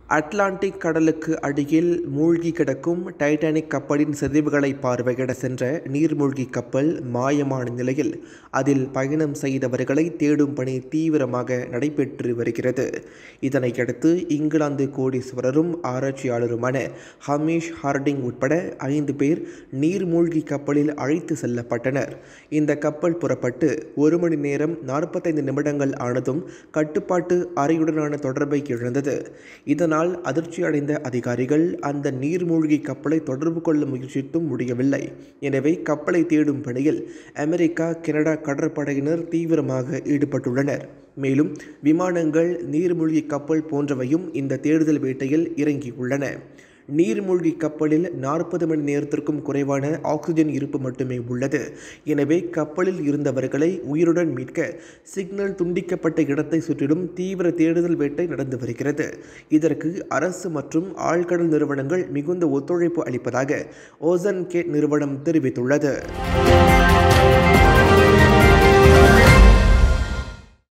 Atlantic கடலுக்கு அடியில் மூழ்கி கிடக்கும் டைட்டானிக் கப்பலின் சிதைவுகளை பார்வையிட சென்ற நீர்மூழ்கி கப்பல் மாயமான நிலையில் அதில் பயணம் செய்தவர்களை தேடும் பணி தீவிரமாக நடைபெற்று வருகிறது இதனையடுத்து இங்கிலாந்து கோடீஸ்வரரும் ஆராய்ச்சியாளருமான ஹமீஷ் ஹார்டிங் உட்பட ஐந்து பேர் நீர்மூழ்கி கப்பலில் அழைத்து செல்லப்பட்டனர் இந்த கப்பல் புறப்பட்டு ஒரு மணி நேரம் நாற்பத்தைந்து நிமிடங்கள் ஆனதும் கட்டுப்பாட்டு அறையுடனான தொடர்பை இழந்தது இதனால் இதனால் அதிர்ச்சி அடைந்த அதிகாரிகள் அந்த நீர்மூழ்கி கப்பலை தொடர்பு கொள்ள முயற்சித்தும் முடியவில்லை எனவே கப்பலை தேடும் பணியில் அமெரிக்கா கனடா கடற்படையினர் தீவிரமாக ஈடுபட்டுள்ளனர் மேலும் விமானங்கள் நீர்மூழ்கி கப்பல் போன்றவையும் இந்த தேடுதல் வேட்டையில் இறங்கியுள்ளன நீர்மூழ்கி கப்பலில் நாற்பது மணி நேரத்திற்கும் குறைவான ஆக்சிஜன் இருப்பு மட்டுமே உள்ளது எனவே கப்பலில் இருந்தவர்களை உயிருடன் மீட்க சிக்னல் துண்டிக்கப்பட்ட இடத்தை சுற்றிலும் தீவிர தேடுதல் வேட்டை நடந்து வருகிறது இதற்கு அரசு மற்றும் ஆழ்கடல் நிறுவனங்கள் மிகுந்த ஒத்துழைப்பு அளிப்பதாக ஓசன் கேட் நிறுவனம் தெரிவித்துள்ளது